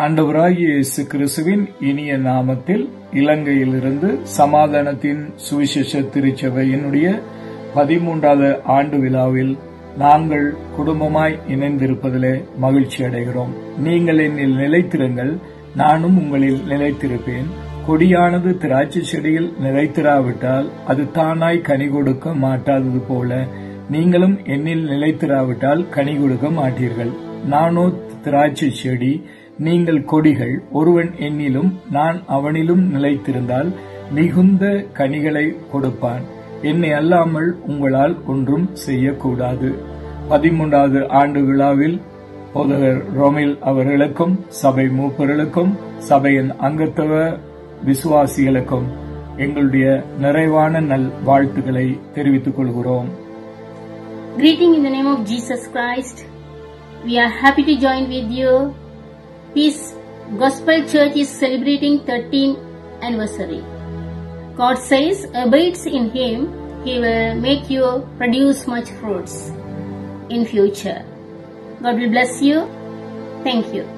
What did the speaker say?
ஆண்டவராகிய இயேசு கிறிஸ்துவின் இனிய நாமத்தில் இலங்கையிலிருந்து சமாதானத்தின் சுவிசேஷ திருச்சபையினுடைய பதிமூன்றாவது ஆண்டு விழாவில் நாங்கள் குடும்பமாய் இணைந்திருப்பதிலே மகிழ்ச்சி அடைகிறோம் நீங்கள் என்னில் நிலைத்திருங்கள் நானும் உங்களில் நிலைத்திருப்பேன் கொடியானது திராட்சை செடியில் நிலைத்திராவிட்டால் அது தானாய் கனி கொடுக்க மாட்டாதது போல நீங்களும் என்னில் நிலைத்திராவிட்டால் கனி கொடுக்க மாட்டீர்கள் நானோ திராட்சை செடி நீங்கள் கொடிகள் ஒருவன் என்னிலும் நான் அவனிலும் நிலைத்திருந்தால் மிகுந்த கனிகளை கொடுப்பான் என்னை அல்லாமல் உங்களால் ஒன்றும் செய்யக்கூடாது பதிமூன்றாவது ஆண்டு விழாவில் போதகர் ரோமில் அவர்களுக்கும் சபை மூப்பர்களுக்கும் சபையின் அங்கத்தவ விசுவாசிகளுக்கும் எங்களுடைய நிறைவான நல் வாழ்த்துக்களை தெரிவித்துக் கொள்கிறோம் Greeting in the name of Jesus Christ. We are happy to join with you. Peace Gospel Church is celebrating 13th anniversary. God says, abides in Him, He will make you produce much fruits in future. God will bless you. Thank you.